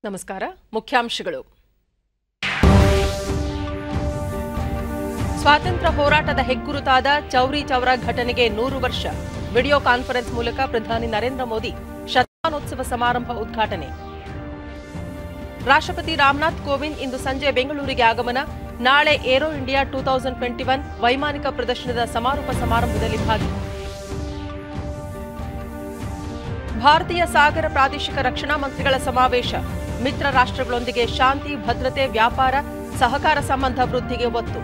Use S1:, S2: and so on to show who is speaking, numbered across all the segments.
S1: ನಮಸ್ಕಾರ ಮುಖ್ಯಾಂಶಗಳು ಸ್ವಾತಂತ್ರ್ಯ ಹೋರಾಟದ ಹೆಗ್ಗುರುತಾದ ಚೌರಿ ಚೌರ ಘಟನೆಗೆ ನೂರು ವರ್ಷ ವಿಡಿಯೋ ಕಾನ್ಫರೆನ್ಸ್ ಮೂಲಕ ಪ್ರಧಾನಿ ನರೇಂದ್ರ ಮೋದಿ ಶತಮಾನೋತ್ಸವ ಸಮಾರಂಭ ಉದ್ಘಾಟನೆ ರಾಷ್ಟ್ರಪತಿ ರಾಮನಾಥ್ ಕೋವಿಂದ್ ಇಂದು ಸಂಜೆ ಬೆಂಗಳೂರಿಗೆ ಆಗಮನ ನಾಳೆ Aero India two thousand twenty one ವೈಮಾನಿಕ ಪ್ರದರ್ಶನದ ಸಮಾರೋಪ ಸಮಾರಂಭದಲ್ಲಿ ಭಾಗಿ ಭಾರತೀಯ ಸಾಗರ ಪ್ರಾದೇಶಿಕ ರಕ್ಷಣಾ ಮಂತ್ರಿಗಳ ಸಮಾವೇಶ ಮಿತ್ರ ರಾಷ್ಟ್ರಗಳೊಂದಿಗೆ ಶಾಂತಿ ಭದ್ರತೆ ವ್ಯಾಪಾರ ಸಹಕಾರ ಸಂಬಂಧ ವೃದ್ಧಿಗೆ ಒತ್ತು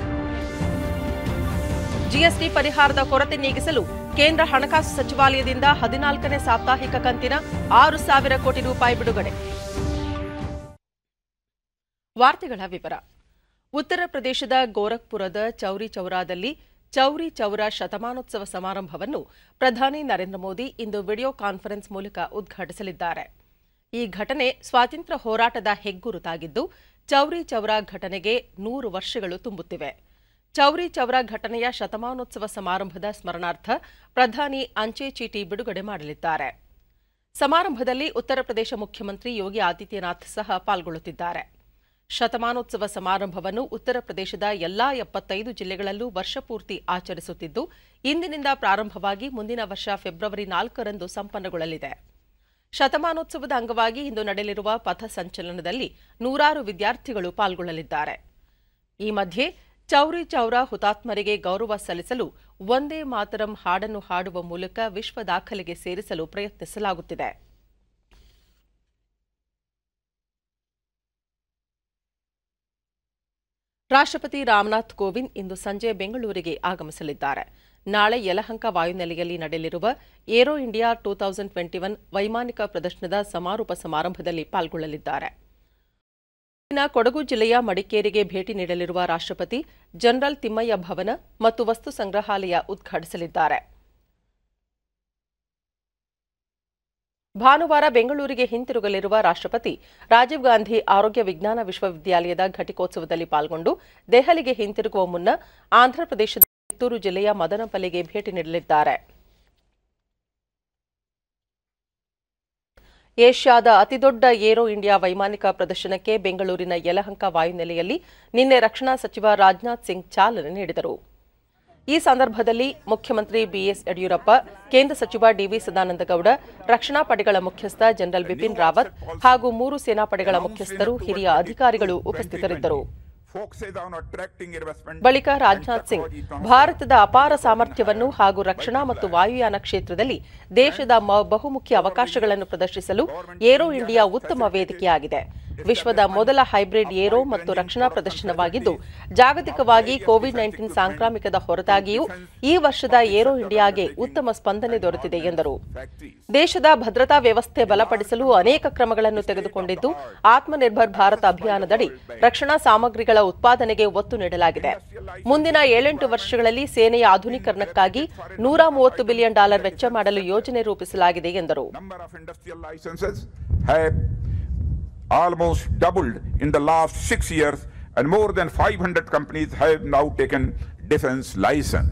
S1: ಜಿಎಸ್ಟಿ ಪರಿಹಾರದ ಕೊರತೆ ನೀಗಿಸಲು ಕೇಂದ್ರ ಹಣಕಾಸು ಸಚಿವಾಲಯದಿಂದ ಹದಿನಾಲ್ಕನೇ ಸಾಪ್ತಾಹಿಕ ಕಂತಿನ ಆರು ಸಾವಿರ ಕೋಟಿ ರೂಪಾಯಿ ಬಿಡುಗಡೆ ವಾರ್ತೆಗಳ ವಿವರ ಉತ್ತರ ಪ್ರದೇಶದ ಗೋರಖ್ಪುರದ ಚೌರಿ ಚೌರಾದಲ್ಲಿ ಚೌರಿ ಚೌರ ಶತಮಾನೋತ್ಸವ ಸಮಾರಂಭವನ್ನು ಪ್ರಧಾನಿ ನರೇಂದ್ರ ಮೋದಿ ಇಂದು ವಿಡಿಯೋ ಕಾನ್ಫರೆನ್ಸ್ ಮೂಲಕ ಉದ್ಘಾಟಿಸಲಿದ್ದಾರೆ ಈ ಘಟನೆ ಸ್ವಾತಂತ್ರ್ಯ ಹೋರಾಟದ ಹೆಗ್ಗುರುತಾಗಿದ್ದು ಚೌರಿ ಚೌರ ಘಟನೆಗೆ ನೂರು ವರ್ಷಗಳು ತುಂಬುತ್ತಿವೆ ಚೌರಿ ಚೌರ ಘಟನೆಯ ಶತಮಾನೋತ್ಸವ ಸಮಾರಂಭದ ಸ್ಮರಣಾರ್ಥ ಪ್ರಧಾನಿ ಅಂಚೆ ಚೀಟಿ ಬಿಡುಗಡೆ ಮಾಡಲಿದ್ದಾರೆ ಸಮಾರಂಭದಲ್ಲಿ ಉತ್ತರ ಪ್ರದೇಶ ಮುಖ್ಯಮಂತ್ರಿ ಯೋಗಿ ಆದಿತ್ಯನಾಥ್ ಸಹ ಪಾಲ್ಗೊಳ್ಳುತ್ತಿದ್ದಾರೆ ಶತಮಾನೋತ್ಸವ ಸಮಾರಂಭವನ್ನು ಉತ್ತರ ಪ್ರದೇಶದ ಎಲ್ಲಾ ಎಪ್ಪತ್ತೈದು ಜಿಲ್ಲೆಗಳಲ್ಲೂ ವರ್ಷಪೂರ್ತಿ ಆಚರಿಸುತ್ತಿದ್ದು ಇಂದಿನಿಂದ ಪ್ರಾರಂಭವಾಗಿ ಮುಂದಿನ ವರ್ಷ ಫೆಬ್ರವರಿ ನಾಲ್ಕರಂದು ಸಂಪನ್ನಗೊಳ್ಳಲಿದೆ ಶತಮಾನೋತ್ಸವದ ಅಂಗವಾಗಿ ಇಂದು ನಡೆಯಲಿರುವ ಪಥ ಸಂಚಲನದಲ್ಲಿ ನೂರಾರು ವಿದ್ಯಾರ್ಥಿಗಳು ಪಾಲ್ಗೊಳ್ಳಲಿದ್ದಾರೆ ಈ ಮಧ್ಯೆ ಚೌರಿ ಚೌರ ಹುತಾತ್ಮರಿಗೆ ಗೌರವ ಸಲ್ಲಿಸಲು ಒಂದೇ ಮಾತರಂ ಹಾಡನ್ನು ಹಾಡುವ ಮೂಲಕ ವಿಶ್ವ ದಾಖಲೆಗೆ ಸೇರಿಸಲು ಪ್ರಯತ್ನಿಸಲಾಗುತ್ತಿದೆ ರಾಷ್ಟ್ರಪತಿ ರಾಮನಾಥ್ ಕೋವಿಂದ್ ಇಂದು ಸಂಜೆ ಬೆಂಗಳೂರಿಗೆ ಆಗಮಿಸಲಿದ್ದಾರೆ ನಾಳೆ ಯಲಹಂಕ ವಾಯುನೆಲೆಯಲ್ಲಿ ನಡೆಯಲಿರುವ Aero India two thousand twenty one ವೈಮಾನಿಕ ಪ್ರದರ್ಶನದ ಸಮಾರೋಪ ಸಮಾರಂಭದಲ್ಲಿ ಪಾಲ್ಗೊಳ್ಳಲಿದ್ದಾರೆ ಇನ್ನು ಕೊಡಗು ಜಿಲ್ಲೆಯ ಮಡಿಕೇರಿಗೆ ಭೇಟಿ ನೀಡಲಿರುವ ರಾಷ್ಟ್ರಪತಿ ಜನರಲ್ ತಿಮ್ಮಯ್ಯ ಭವನ ಮತ್ತು ವಸ್ತು ಸಂಗ್ರಹಾಲಯ ಉದ್ಘಾಟಿಸಲಿದ್ದಾರೆ ಭಾನುವಾರ ಬೆಂಗಳೂರಿಗೆ ಹಿಂತಿರುಗಲಿರುವ ರಾಷ್ಟ್ರಪತಿ ರಾಜೀವ್ ಗಾಂಧಿ ಆರೋಗ್ಯ ವಿಜ್ಞಾನ ವಿಶ್ವವಿದ್ಯಾಲಯದ ಘಟಿಕೋತ್ಸವದಲ್ಲಿ ಪಾಲ್ಗೊಂಡು ದೆಹಲಿಗೆ ಹಿಂತಿರುಗುವ ಮುನ್ನ ಆಂಧ್ರಪ್ರದೇಶದ ಚಿತ್ತೂರು ಜಿಲ್ಲೆಯ ಮದನಪಲ್ಲಿಗೆ ಭೇಟಿ ನೀಡಲಿದ್ದಾರೆ ಏಷ್ಯಾದ ಅತಿದೊಡ್ಡ ಏರೋ ಇಂಡಿಯಾ ವೈಮಾನಿಕ ಪ್ರದರ್ಶನಕ್ಕೆ ಬೆಂಗಳೂರಿನ ಯಲಹಂಕ ವಾಯುನೆಲೆಯಲ್ಲಿ ನಿನ್ನೆ ರಕ್ಷಣಾ ಸಚಿವ ರಾಜನಾಥ್ ಸಿಂಗ್ ಚಾಲನೆ ನೀಡಿದರು ಈ ಸಂದರ್ಭದಲ್ಲಿ ಮುಖ್ಯಮಂತ್ರಿ ಬಿಎಸ್ ಯಡಿಯೂರಪ್ಪ ಕೇಂದ್ರ ಸಚಿವ ಡಿವಿ ಸದಾನಂದಗೌಡ ರಕ್ಷಣಾ ಪಡೆಗಳ ಮುಖ್ಯಸ್ಥ ಜನರಲ್ ಬಿಪಿನ್ ರಾವತ್ ಹಾಗೂ ಮೂರು ಸೇನಾಪಡೆಗಳ ಮುಖ್ಯಸ್ಥರು ಹಿರಿಯ ಅಧಿಕಾರಿಗಳು ಉಪಸ್ಥಿತರಿದ್ದರು ಬಳಿಕ ರಾಜನಾಥ್ ಸಿಂಗ್ ಭಾರತದ ಅಪಾರ ಸಾಮರ್ಥ್ಯವನ್ನು ಹಾಗೂ ರಕ್ಷಣಾ ಮತ್ತು ವಾಯುಯಾನ ಕ್ಷೇತ್ರದಲ್ಲಿ ದೇಶದ ಮ- ಬಹುಮುಖ್ಯ ಅವಕಾಶಗಳನ್ನು ಪ್ರದರ್ಶಿಸಲು ಏರೋ ಇಂಡಿಯಾ ಉತ್ತಮ ವೇದಿಕೆಯಾಗಿದೆ ವಿಶ್ವದ ಮೊದಲ ಹೈಬ್ರಿಡ್ ಏರೋ ಮತ್ತು ರಕ್ಷಣಾ ಪ್ರದರ್ಶನವಾಗಿದ್ದು ಜಾಗತಿಕವಾಗಿ ಕೋವಿಡ್ ನೈನ್ಟೀನ್ ಸಾಂಕ್ರಾಮಿಕದ ಹೊರತಾಗಿಯೂ ಈ ವರ್ಷದ ಏರೋ ಇಂಡಿಯಾಗೆ ಉತ್ತಮ ಸ್ಪಂದನೆ ದೊರೆತಿದೆ ಎಂದರು ದೇಶದ ಭದ್ರತಾ ವ್ಯವಸ್ಥೆ ಬಲಪಡಿಸಲು ಅನೇಕ ಕ್ರಮಗಳನ್ನು ತೆಗೆದುಕೊಂಡಿದ್ದು ಆತ್ಮನಿರ್ಭರ್ ಭಾರತ್ ಅಭಿಯಾನದಡಿ ರಕ್ಷಣಾ ಸಾಮಗ್ರಿಗಳ ಉತ್ಪಾದನೆಗೆ ಒತ್ತು ನೀಡಲಾಗಿದೆ ಮುಂದಿನ ಏಳೆಂಟು ವರ್ಷಗಳಲ್ಲಿ ಸೇನೆಯ ಆಧುನೀಕರಣಕ್ಕಾಗಿ ನೂರ ಮೂವತ್ತು ಬಿಲಿಯನ್ ಡಾಲರ್ ವೆಚ್ಚ ಮಾಡಲು ಯೋಜನೆ ರೂಪಿಸಲಾಗಿದೆ ಎಂದರು
S2: number of industrial licenses have almost doubled in the last six years, and more than 500 companies have now taken defense license.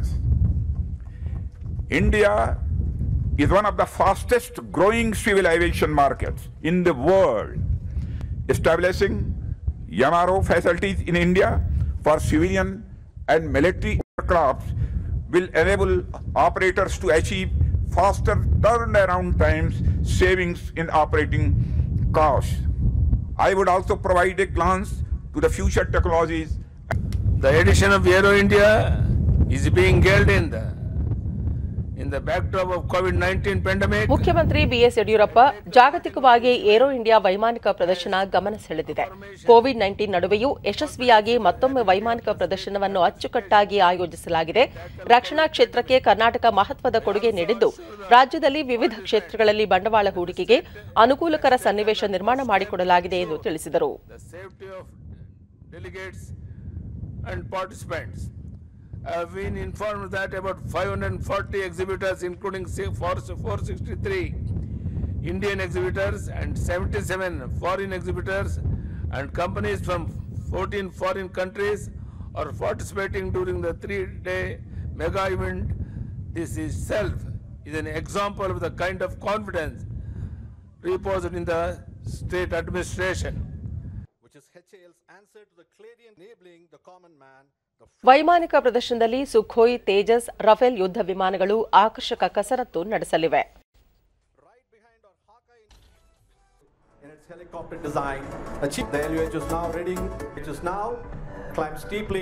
S2: India is one of the fastest growing civil aviation markets in the world, establishing MRO facilities in India for civilian and military aircraft will enable operators to achieve faster turnaround times, savings in operating costs. I would also provide a glance to the future technologies
S3: The edition of Aero India is being held in the in the backdrop of COVID-19 pandemic.
S1: ಮುಖ್ಯಮಂತ್ರಿ B S Yediyurappa ಜಾಗತಿಕವಾಗಿ Aero India ವೈಮಾನಿಕ ಪ್ರದರ್ಶನ ಗಮನ ಸೆಳೆದಿದೆ Covid nineteen ನಡುವೆಯೂ ಯಶಸ್ವಿಯಾಗಿ ಮತ್ತೊಮ್ಮೆ ವೈಮಾನಿಕ ಪ್ರದರ್ಶನವನ್ನು ಅಚ್ಚುಕಟ್ಟಾಗಿ ಆಯೋಜಿಸಲಾಗಿದೆ ರಕ್ಷಣಾ ಕ್ಷೇತ್ರಕ್ಕೆ ಕರ್ನಾಟಕ ಮಹತ್ವದ ಕೊಡುಗೆ ನೀಡಿದ್ದು ರಾಜ್ಯದಲ್ಲಿ ವಿವಿಧ ಕ್ಷೇತ್ರಗಳಲ್ಲಿ ಬಂಡವಾಳ ಹೂಡಿಕೆಗೆ ಅನುಕೂಲಕರ ಸನ್ನಿವೇಶ ನಿರ್ಮಾಣ ಮಾಡಿಕೊಡಲಾಗಿದೆ ಎಂದು ತಿಳಿಸಿದರು
S3: the safety of delegates and participants. I have been informed that about 540 exhibitors, including si- four- 463 Indian exhibitors and 77 foreign exhibitors and companies from 14 foreign countries are participating during the three-day mega event. This itself is an example of the kind of confidence reposed in the state administration.
S4: which is HAL's answer to the clarion enabling the common man the
S1: ವೈಮಾನಿಕ ಪ್ರದರ್ಶನದಲ್ಲಿ Sukhoi Tejas Rafale ಯುದ್ಧ ವಿಮಾನಗಳು ಆಕರ್ಷಕ ಕಸರತ್ತು ನಡೆಸಲಿವೆ
S4: right behind our Hawkeye in its helicopter design. Achieve the LUH is now ready. It is now climbs steeply.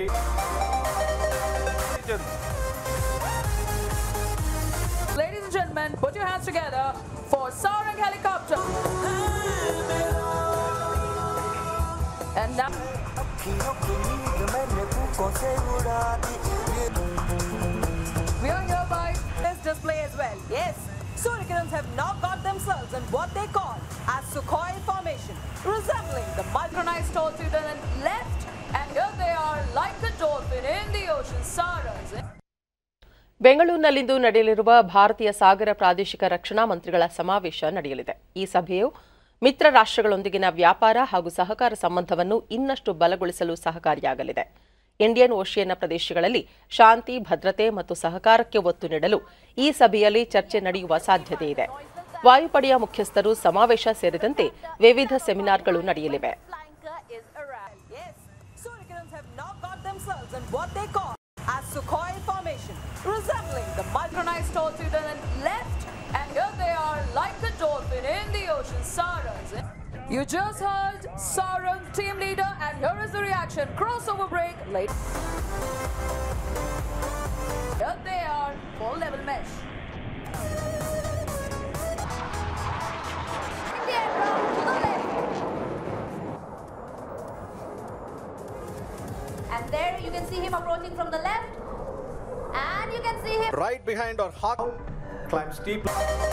S5: Ladies and gentlemen, put your hands together for Sarang Helicopter. And now, we are hereby
S6: this display as well. Yes, Surikirans have now got themselves in what they call as Sukhoi formation, resembling the multi
S5: synchronized towards you then left, and here they are like a dolphin in the ocean. Saras.
S1: ಬೆಂಗಳೂರಿನಲ್ಲಿಂದು ನಡೆಯಲಿರುವ ಭಾರತೀಯ ಸಾಗರ ಪ್ರಾದೇಶಿಕ ರಕ್ಷಣಾ ಮಂತ್ರಿಗಳ ಸಮಾವೇಶ ನಡೆಯಲಿದೆ ಈ ಸಭೆಯು ಮಿತ್ರ ರಾಷ್ಟ್ರಗಳೊಂದಿಗಿನ ವ್ಯಾಪಾರ ಹಾಗೂ ಸಹಕಾರ ಸಂಬಂಧವನ್ನು ಇನ್ನಷ್ಟು ಬಲಗೊಳಿಸಲು ಸಹಕಾರಿಯಾಗಲಿದೆ ಇಂಡಿಯನ್ ಓಷಿಯನ್ನ ಪ್ರದೇಶಗಳಲ್ಲಿ ಶಾಂತಿ ಭದ್ರತೆ ಮತ್ತು ಸಹಕಾರಕ್ಕೆ ಒತ್ತು ನೀಡಲು ಈ ಸಭೆಯಲ್ಲಿ ಚರ್ಚೆ ನಡೆಯುವ ಸಾಧ್ಯತೆ ಇದೆ ವಾಯುಪಡೆಯ ಮುಖ್ಯಸ್ಥರು ಸಮಾವೇಶ ಸೇರಿದಂತೆ ವಿವಿಧ ಸೆಮಿನಾರ್ಗಳು ನಡೆಯಲಿವೆ
S6: flanker is arrived. Yes, Surikirans have now got themselves in what they call as Sukhoi formation, resembling the multi
S5: Synchronized towards you then left, and here they are like a dolphin in the ocean. Saras. You just heard Sarang, team leader, and here is the reaction. Crossover break. Late. Here they are, full level mesh. Indian round to the left.
S7: And there you can see him approaching from the left. And you can see him
S4: Right behind our Hawkeye climbs steeply.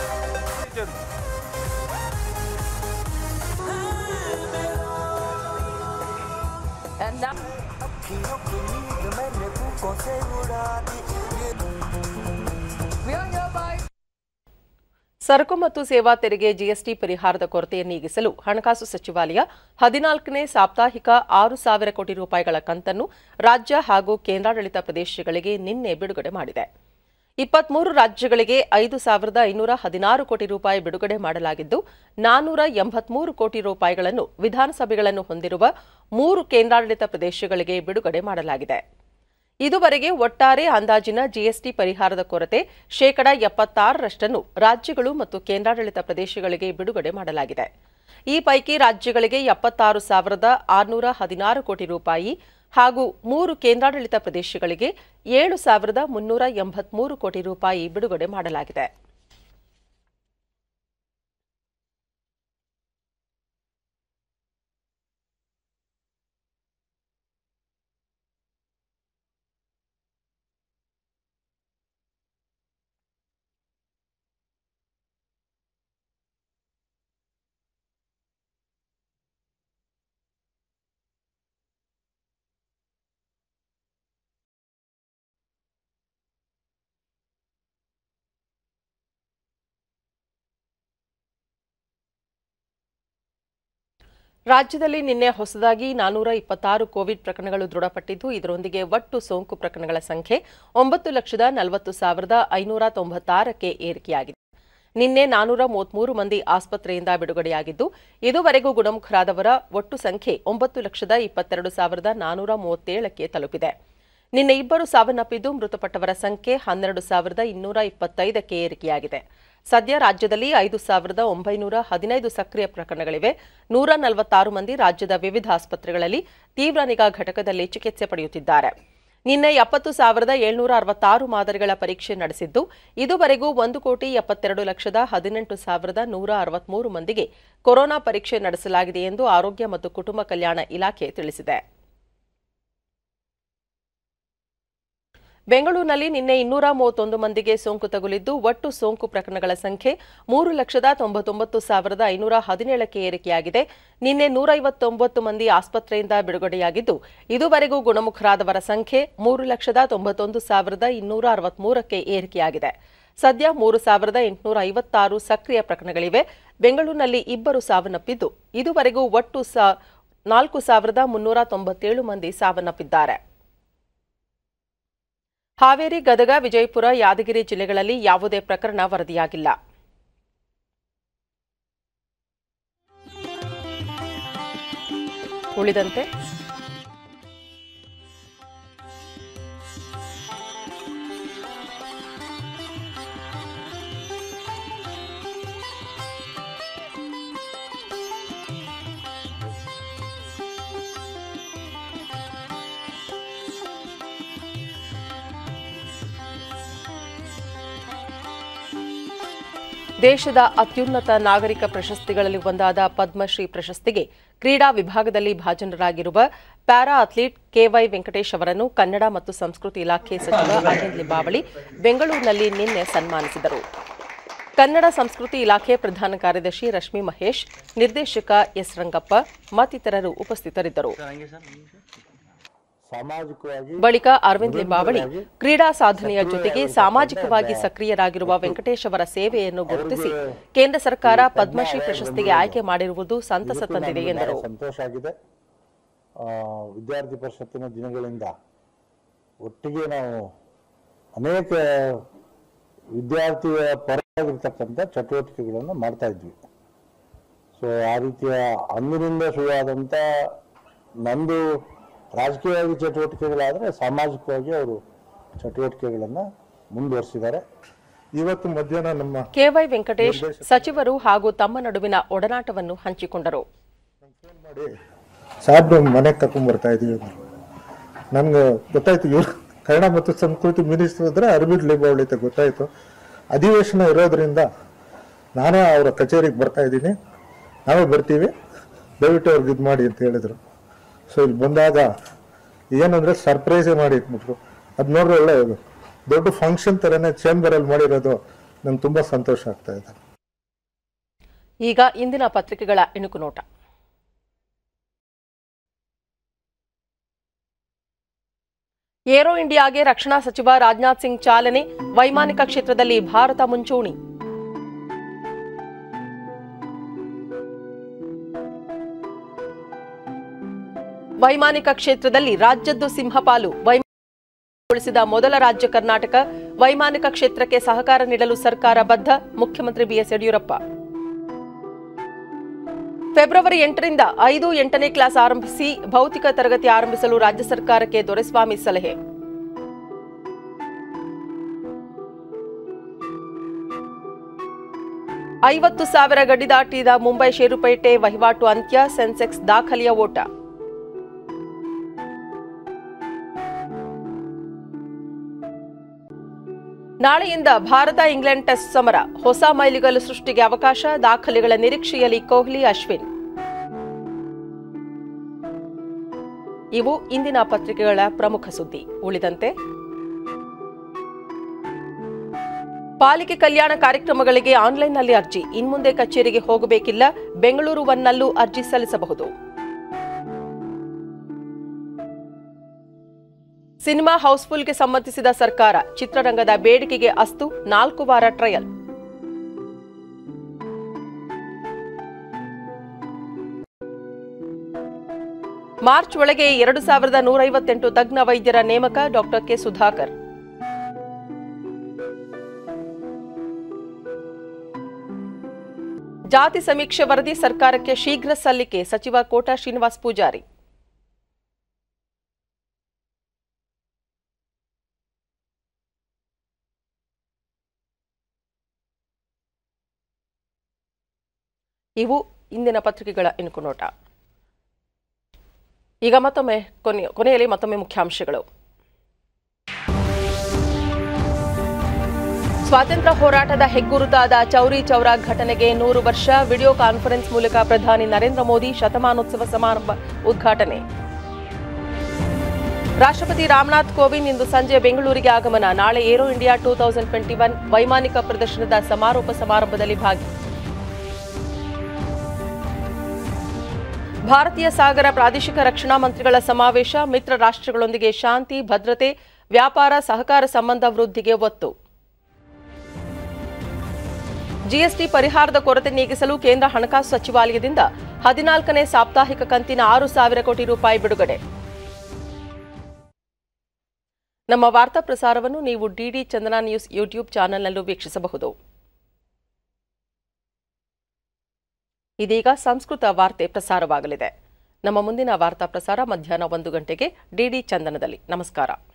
S5: And now. We are hereby
S1: ಸರಕು ಮತ್ತು ಸೇವಾ ತೆರಿಗೆ GST ಪರಿಹಾರದ ಕೊರತೆಯನ್ನು ನೀಗಿಸಲು ಹಣಕಾಸು ಸಚಿವಾಲಯ ಹದಿನಾಲ್ಕನೇ ಸಾಪ್ತಾಹಿಕ ಆರು ಸಾವಿರ ಕೋಟಿ ರೂಪಾಯಿಗಳ ಕಂತನ್ನು ರಾಜ್ಯ ಹಾಗೂ ಕೇಂದ್ರಾಡಳಿತ ಪ್ರದೇಶಗಳಿಗೆ ನಿನ್ನೆ ಬಿಡುಗಡೆ ಮಾಡಿದೆ ಇಪ್ಪತ್ಮೂರು ರಾಜ್ಯಗಳಿಗೆ ಐದು ಸಾವಿರದ ಐನೂರ ಹದಿನಾರು ಕೋಟಿ ರೂಪಾಯಿ ಬಿಡುಗಡೆ ಮಾಡಲಾಗಿದ್ದು ನಾನೂರ ಎಂಬತ್ಮೂರು ಕೋಟಿ ರೂಪಾಯಿಗಳನ್ನು ವಿಧಾನಸಭೆಗಳನ್ನು ಹೊಂದಿರುವ ಮೂರು ಕೇಂದ್ರಾಡಳಿತ ಪ್ರದೇಶಗಳಿಗೆ ಬಿಡುಗಡೆ ಮಾಡಲಾಗಿದೆ ಇದುವರೆಗೆ ಒಟ್ಟಾರೆ ಅಂದಾಜಿನ ಜಿಎಸ್ಟಿ ಪರಿಹಾರದ ಕೊರತೆ ಶೇಕಡ ಎಪ್ಪತ್ತಾರರಷ್ಟನ್ನು ರಾಜ್ಯಗಳು ಮತ್ತು ಕೇಂದ್ರಾಡಳಿತ ಪ್ರದೇಶಗಳಿಗೆ ಬಿಡುಗಡೆ ಮಾಡಲಾಗಿದೆ ಈ ಪೈಕಿ ರಾಜ್ಯಗಳಿಗೆ ಎಪ್ಪತ್ತಾರು ಸಾವಿರದ ಆರುನೂರ ಹದಿನಾರು ಕೋಟಿ ರೂಪಾಯಿ ಹಾಗೂ ಮೂರು ಕೇಂದ್ರಾಡಳಿತ ಪ್ರದೇಶಗಳಿಗೆ ಏಳು ಸಾವಿರದ ಮುನ್ನೂರ ಎಂಬತ್ಮೂರು ಕೋಟಿ ರೂಪಾಯಿ ಬಿಡುಗಡೆ ಮಾಡಲಾಗಿದೆ ರಾಜ್ಯದಲ್ಲಿ ನಿನ್ನೆ ಹೊಸದಾಗಿ ನಾನೂರ ಇಪ್ಪತ್ತಾರು ಕೋವಿಡ್ ಪ್ರಕರಣಗಳು ದೃಢಪಟ್ಟಿದ್ದು ಇದರೊಂದಿಗೆ ಒಟ್ಟು ಸೋಂಕು ಪ್ರಕರಣಗಳ ಸಂಖ್ಯೆ ಒಂಬತ್ತು ಲಕ್ಷದ ನಲವತ್ತು ಸಾವಿರದ ಐನೂರ ತೊಂಬತ್ತಾರಕ್ಕೆ ಏರಿಕೆಯಾಗಿದೆ ನಿನ್ನೆ ನಾನೂರ ಮೂವತ್ಮೂರು ಮಂದಿ ಆಸ್ಪತ್ರೆಯಿಂದ ಬಿಡುಗಡೆಯಾಗಿದ್ದು ಇದುವರೆಗೂ ಗುಣಮುಖರಾದವರ ಒಟ್ಟು ಸಂಖ್ಯೆ ಒಂಬತ್ತು ಲಕ್ಷದ ಇಪ್ಪತ್ತೆರಡು ಸಾವಿರದ ನಾನೂರ ಮೂವತ್ತೇಳಕ್ಕೆ ತಲುಪಿದೆ ನಿನ್ನೆ ಇಬ್ಬರು ಸಾವನ್ನಪ್ಪಿದ್ದು ಮೃತಪಟ್ಟವರ ಸಂಖ್ಯೆ ಹನ್ನೆರಡು ಸಾವಿರದ ಇನ್ನೂರ ಇಪ್ಪತ್ತೈದಕ್ಕೆ ಏರಿಕೆಯಾಗಿದೆ ಸದ್ಯ ರಾಜ್ಯದಲ್ಲಿ ಐದು ಸಾವಿರದ ಒಂಬೈನೂರ ಹದಿನೈದು ಸಕ್ರಿಯ ಪ್ರಕರಣಗಳಿವೆ ನೂರ ನಲವತ್ತಾರು ಮಂದಿ ರಾಜ್ಯದ ವಿವಿಧ ಆಸ್ಪತ್ರೆಗಳಲ್ಲಿ ತೀವ್ರ ನಿಗಾ ಘಟಕದಲ್ಲಿ ಚಿಕಿತ್ಸೆ ಪಡೆಯುತ್ತಿದ್ದಾರೆ ನಿನ್ನೆ ಎಪ್ಪತ್ತು ಸಾವಿರದ ಏಳ್ನೂರ ಅರವತ್ತಾರು ಮಾದರಿಗಳ ಪರೀಕ್ಷೆ ನಡೆಸಿದ್ದು ಇದುವರೆಗೂ ಒಂದು ಕೋಟಿ ಎಪ್ಪತ್ತೆರಡು ಲಕ್ಷದ ಹದಿನೆಂಟು ಸಾವಿರದ ನೂರ ಅರವತ್ಮೂರು ಮಂದಿಗೆ ಕೊರೋನಾ ಪರೀಕ್ಷೆ ನಡೆಸಲಾಗಿದೆ ಎಂದು ಆರೋಗ್ಯ ಮತ್ತು ಕುಟುಂಬ ಕಲ್ಯಾಣ ಇಲಾಖೆ ತಿಳಿಸಿದೆ ಬೆಂಗಳೂರಿನಲ್ಲಿ ನಿನ್ನೆ ಇನ್ನೂರ ಮೂವತ್ತೊಂದು ಮಂದಿಗೆ ಸೋಂಕು ತಗುಲಿದ್ದು ಒಟ್ಟು ಸೋಂಕು ಪ್ರಕರಣಗಳ ಸಂಖ್ಯೆ ಮೂರು ಲಕ್ಷದ ತೊಂಬತ್ತೊಂಬತ್ತು ಸಾವಿರದ ಐನೂರ ಹದಿನೇಳಕ್ಕೆ ಏರಿಕೆಯಾಗಿದೆ ನಿನ್ನೆ ನೂರ ಐವತ್ತೊಂಬತ್ತು ಮಂದಿ ಆಸ್ಪತ್ರೆಯಿಂದ ಬಿಡುಗಡೆಯಾಗಿದ್ದು ಇದುವರೆಗೂ ಗುಣಮುಖರಾದವರ ಸಂಖ್ಯೆ ಮೂರು ಲಕ್ಷದ ತೊಂಬತ್ತೊಂದು ಸಾವಿರದ ಇನ್ನೂರ ಅರವತ್ಮೂರಕ್ಕೆ ಏರಿಕೆಯಾಗಿದೆ ಸದ್ಯ ಮೂರು ಸಾವಿರದ ಎಂಟುನೂರ ಐವತ್ತಾರು ಸಕ್ರಿಯ ಪ್ರಕರಣಗಳಿವೆ ಬೆಂಗಳೂರಿನಲ್ಲಿ ಇಬ್ಬರು ಸಾವನ್ನಪ್ಪಿದ್ದು ಇದುವರೆಗೂ ಒಟ್ಟು ಸಾ ನಾಲ್ಕು ಸಾವಿರದ ಮುನ್ನೂರ ತೊಂಬತ್ತೇಳು ಮಂದಿ ಸಾವನ್ನಪ್ಪಿದ್ದಾರೆ ಹಾವೇರಿ ಗದಗ ವಿಜಯಪುರ ಯಾದಗಿರಿ ಜಿಲ್ಲೆಗಳಲ್ಲಿ ಯಾವುದೇ ಪ್ರಕರಣ ವರದಿಯಾಗಿಲ್ಲ ಉಳಿದಂತೆ ದೇಶದ ಅತ್ಯುನ್ನತ ನಾಗರಿಕ ಪ್ರಶಸ್ತಿಗಳಲ್ಲಿ ಒಂದಾದ ಪದ್ಮಶ್ರೀ ಪ್ರಶಸ್ತಿಗೆ ಕ್ರೀಡಾ ವಿಭಾಗದಲ್ಲಿ ಭಾಜನರಾಗಿರುವ ಪ್ಯಾರಾ ಅಥ್ಲೀಟ್ ಕೆವೈ ವೆಂಕಟೇಶ್ ಅವರನ್ನು ಕನ್ನಡ ಮತ್ತು ಸಂಸ್ಕೃತಿ ಇಲಾಖೆ ಸಚಿವ ಅರವಿಂದ್ ಲಿಂಬಾವಳಿ ಬೆಂಗಳೂರಿನಲ್ಲಿ ನಿನ್ನೆ ಸನ್ಮಾನಿಸಿದರು ಕನ್ನಡ ಸಂಸ್ಕೃತಿ ಇಲಾಖೆ ಪ್ರಧಾನ ಕಾರ್ಯದರ್ಶಿ ರಶ್ಮಿ ಮಹೇಶ್ ನಿರ್ದೇಶಕ ಎಸ್ ರಂಗಪ್ಪ ಮತ್ತಿತರರು ಉಪಸ್ಥಿತರಿದ್ದರು
S8: ಸಾಮಾಜಿಕವಾಗಿ
S1: ಬಳಿಕ ಅರವಿಂದ್ ಲಿಂಬಾವಳಿ ಕ್ರೀಡಾ ಸಾಧನೆಯ ಜೊತೆಗೆ ಸಾಮಾಜಿಕವಾಗಿ ಸಕ್ರಿಯರಾಗಿರುವ ವೆಂಕಟೇಶ್ ಅವರ ಸೇವೆಯನ್ನು ಗುರುತಿಸಿ ಕೇಂದ್ರ ಸರ್ಕಾರ ಪದ್ಮಶ್ರೀ ಪ್ರಶಸ್ತಿಗೆ ಆಯ್ಕೆ ಮಾಡಿರುವುದು ಸಂತಸ ತಂದಿದೆ
S8: ನಮಗೆ
S1: ಎಂದರು
S8: ಬಹಳ ಸಂತೋಷ ಆಗಿದೆ ಆ, ವಿದ್ಯಾರ್ಥಿ ಪರಿಷತ್ತಿನ ದಿನಗಳಿಂದ ಒಟ್ಟಿಗೆ ನಾವು ಅನೇಕ ವಿದ್ಯಾರ್ಥಿಯ ಪರವಾಗಿರ್ತಕ್ಕಂಥ ಚಟುವಟಿಕೆಗಳನ್ನು ಮಾಡ್ತಾ ಇದ್ವಿ ಸೊ ಆ ರೀತಿಯ ಅಂದಿನಿಂದ ಶುರುವಾದಂಥ ನಂದು ರಾಜಕೀಯವಾಗಿ ಚಟುವಟಿಕೆಗಳಾದರೆ ಸಾಮಾಜಿಕವಾಗಿ ಅವರು ಚಟುವಟಿಕೆಗಳನ್ನು ಮುಂದುವರಿಸಿದ್ದಾರೆ ಇವತ್ತು ಮಧ್ಯಾಹ್ನ ನಮ್ಮ
S1: ಕೆವೈ ವೆಂಕಟೇಶ್ ಸಚಿವರು ಹಾಗೂ ತಮ್ಮ ನಡುವಿನ ಒಡನಾಟವನ್ನು ಹಂಚಿಕೊಂಡರು
S8: ಮಾಡಿ ಸಾಹೇಬ್ರು ಮನೆಗೆ ಕರ್ಕೊಂಡ್ ಬರ್ತಾ ಇದೀವಿ ಅಂದ್ರು ನನ್ಗೆ ಗೊತ್ತಾಯ್ತು ಇವ್ರು ಕನ್ನಡ ಮತ್ತು ಸಂಸ್ಕೃತಿ ಮಿನಿಸ್ಟರ್ ಅಂದ್ರೆ ಅರವಿಂದ್ ಲಿಂಬಾವಳಿ ಅಂತ ಗೊತ್ತಾಯ್ತು ಅಧಿವೇಶನ ಇರೋದ್ರಿಂದ ನಾನೇ ಅವರ ಕಚೇರಿಗೆ ಬರ್ತಾ ಇದ್ದೀನಿ ನಾವೇ ಬರ್ತೀವಿ ದಯವಿಟ್ಟು ಅವ್ರಿಗೆ ಇದು ಮಾಡಿ ಅಂತ ಹೇಳಿದ್ರು ಸೊ ಇಲ್ಲಿ ಬಂದಾಗ ಏನಂದ್ರೆ ಸರ್ಪ್ರೈಸೇ ಮಾಡಿ ಇಟ್ಬಿಟ್ರು ಅದು ನೋಡ್ರೆ ಒಳ್ಳೆ ದೊಡ್ಡ ಫಂಕ್ಷನ್ ಥರನೇ ಚೇಂಬರಲ್ಲಿ ಮಾಡಿರೋದು ನಂಗೆ ತುಂಬ ಸಂತೋಷ ಆಗ್ತಾ ಇದೆ
S1: ಈಗ ಇಂದಿನ ಪತ್ರಿಕೆಗಳ ಇಣುಕು ನೋಟ ಏರೋ ಇಂಡಿಯಾಗೆ ರಕ್ಷಣಾ ಸಚಿವ ರಾಜನಾಥ್ ಸಿಂಗ್ ಚಾಲನೆ ವೈಮಾನಿಕ ಕ್ಷೇತ್ರದಲ್ಲಿ ಭಾರತ ಮುಂಚೂಣಿ ವೈಮಾನಿಕ ಕ್ಷೇತ್ರದಲ್ಲಿ ರಾಜ್ಯದ್ದು ಸಿಂಹಪಾಲು ವೈಮಾನಿಕ ಮೊದಲ ರಾಜ್ಯ ಕರ್ನಾಟಕ ವೈಮಾನಿಕ ಕ್ಷೇತ್ರಕ್ಕೆ ಸಹಕಾರ ನೀಡಲು ಸರ್ಕಾರ ಬದ್ಧ ಮುಖ್ಯಮಂತ್ರಿ ಬಿಎಸ್ ಯಡಿಯೂರಪ್ಪ ಫೆಬ್ರವರಿ ಎಂಟರಿಂದ ಐದು ಎಂಟನೇ ಕ್ಲಾಸ್ ಆರಂಭಿಸಿ ಭೌತಿಕ ತರಗತಿ ಆರಂಭಿಸಲು ರಾಜ್ಯ ಸರ್ಕಾರಕ್ಕೆ ದೊರೆಸ್ವಾಮಿ ಸಲಹೆ ಐವತ್ತು ಸಾವಿರ ಗಡಿ ದಾಟಿದ ಮುಂಬೈ ಷೇರುಪೇಟೆ ವಹಿವಾಟು ಅಂತ್ಯ ಸೆನ್ಸೆಕ್ಸ್ ದಾಖಲೆಯ ಓಟ ನಾಳೆಯಿಂದ ಭಾರತ ಇಂಗ್ಲೆಂಡ್ ಟೆಸ್ಟ್ ಸಮರ ಹೊಸ ಮೈಲಿಗಲ್ಲು ಸೃಷ್ಟಿಗೆ ಅವಕಾಶ ದಾಖಲೆಗಳ ನಿರೀಕ್ಷೆಯಲ್ಲಿ ಕೊಹ್ಲಿ ಅಶ್ವಿನ್ ಇವು ಇಂದಿನ ಪತ್ರಿಕೆಗಳ ಪ್ರಮುಖ ಸುದ್ದಿ ಉಳಿದಂತೆ ಪಾಲಿಕೆ ಕಲ್ಯಾಣ ಕಾರ್ಯಕ್ರಮಗಳಿಗೆ ಆನ್ಲೈನ್ನಲ್ಲಿ ಅರ್ಜಿ ಇನ್ಮುಂದೆ ಕಚೇರಿಗೆ ಹೋಗಬೇಕಿಲ್ಲ ಬೆಂಗಳೂರು ಒನ್ನಲ್ಲೂ ಅರ್ಜಿ ಸಲ್ಲಿಸಬಹುದು ಸಿನಿಮಾ ಹೌಸ್ಫುಲ್ಗೆ ಸಂಬಂಧಿಸಿದ ಸರ್ಕಾರ ಚಿತ್ರರಂಗದ ಬೇಡಿಕೆಗೆ ಅಸ್ತು ನಾಲ್ಕು ವಾರ ಟ್ರಯಲ್ ಮಾರ್ಚ್ ಒಳಗೆ ಎರಡು ಸಾವಿರದ ನೂರೈವತ್ತೆಂಟು ತಜ್ಞ ವೈದ್ಯರ ನೇಮಕ ಡಾಕ್ಟರ್ ಕೆ ಸುಧಾಕರ್ ಜಾತಿ ಸಮೀಕ್ಷೆ ವರದಿ ಸರ್ಕಾರಕ್ಕೆ ಶೀಘ್ರ ಸಲ್ಲಿಕೆ ಸಚಿವ ಕೋಟಾ ಶ್ರೀನಿವಾಸ್ ಪೂಜಾರಿ ಇವು ಇಂದಿನ ಪತ್ರಿಕೆಗಳ ಇಣುಕು ನೋಟ ಈಗ ಮತ್ತೊಮ್ಮೆ ಕೊನೆ ಕೊನೆಯಲ್ಲಿ ಮತ್ತೊಮ್ಮೆ ಮುಖ್ಯಾಂಶಗಳು ಸ್ವಾತಂತ್ರ್ಯ ಹೋರಾಟದ ಹೆಗ್ಗುರುತಾದ ಚೌರಿ ಚೌರಾ ಘಟನೆಗೆ ನೂರು ವರ್ಷ ವಿಡಿಯೋ ಕಾನ್ಫರೆನ್ಸ್ ಮೂಲಕ ಪ್ರಧಾನಿ ನರೇಂದ್ರ ಮೋದಿ ಶತಮಾನೋತ್ಸವ ಸಮಾರಂಭ ಉದ್ಘಾಟನೆ ರಾಷ್ಟ್ರಪತಿ ರಾಮನಾಥ್ ಕೋವಿಂದ್ ಇಂದು ಸಂಜೆ ಬೆಂಗಳೂರಿಗೆ ಆಗಮನ ನಾಳೆ Aero India two thousand twenty one ವೈಮಾನಿಕ ಪ್ರದರ್ಶನದ ಸಮಾರೋಪ ಸಮಾರಂಭದಲ್ಲಿ ಭಾಗಿ ಭಾರತೀಯ ಸಾಗರ ಪ್ರಾದೇಶಿಕ ರಕ್ಷಣಾ ಮಂತ್ರಿಗಳ ಸಮಾವೇಶ ಮಿತ್ರ ರಾಷ್ಟ್ರಗಳೊಂದಿಗೆ ಶಾಂತಿ ಭದ್ರತೆ ವ್ಯಾಪಾರ ಸಹಕಾರ ಸಂಬಂಧ ವೃದ್ಧಿಗೆ ಒತ್ತು ಜಿಎಸ್ಟಿ ಪರಿಹಾರದ ಕೊರತೆ ನೀಗಿಸಲು ಕೇಂದ್ರ ಹಣಕಾಸು ಸಚಿವಾಲಯದಿಂದ ಹದಿನಾಲ್ಕನೇ ಸಾಪ್ತಾಹಿಕ ಕಂತಿನ ಆರು ಸಾವಿರ ಕೋಟಿ ರೂಪಾಯಿ ಬಿಡುಗಡೆ ನಮ್ಮ ವಾರ್ತಾ ಪ್ರಸಾರವನ್ನು ನೀವು ಡಿಡಿ ಚಂದನ ನ್ಯೂಸ್ ಯೂಟ್ಯೂಬ್ ಚಾನೆಲ್ನಲ್ಲೂ ವೀಕ್ಷಿಸಬಹುದು ಇದೀಗ ಸಂಸ್ಕೃತ ವಾರ್ತೆ ಪ್ರಸಾರವಾಗಲಿದೆ ನಮ್ಮ ಮುಂದಿನ ವಾರ್ತಾ ಪ್ರಸಾರ ಮಧ್ಯಾಹ್ನ ಒಂದು ಗಂಟೆಗೆ ಡಿಡಿ ಚಂದನದಲ್ಲಿ ನಮಸ್ಕಾರ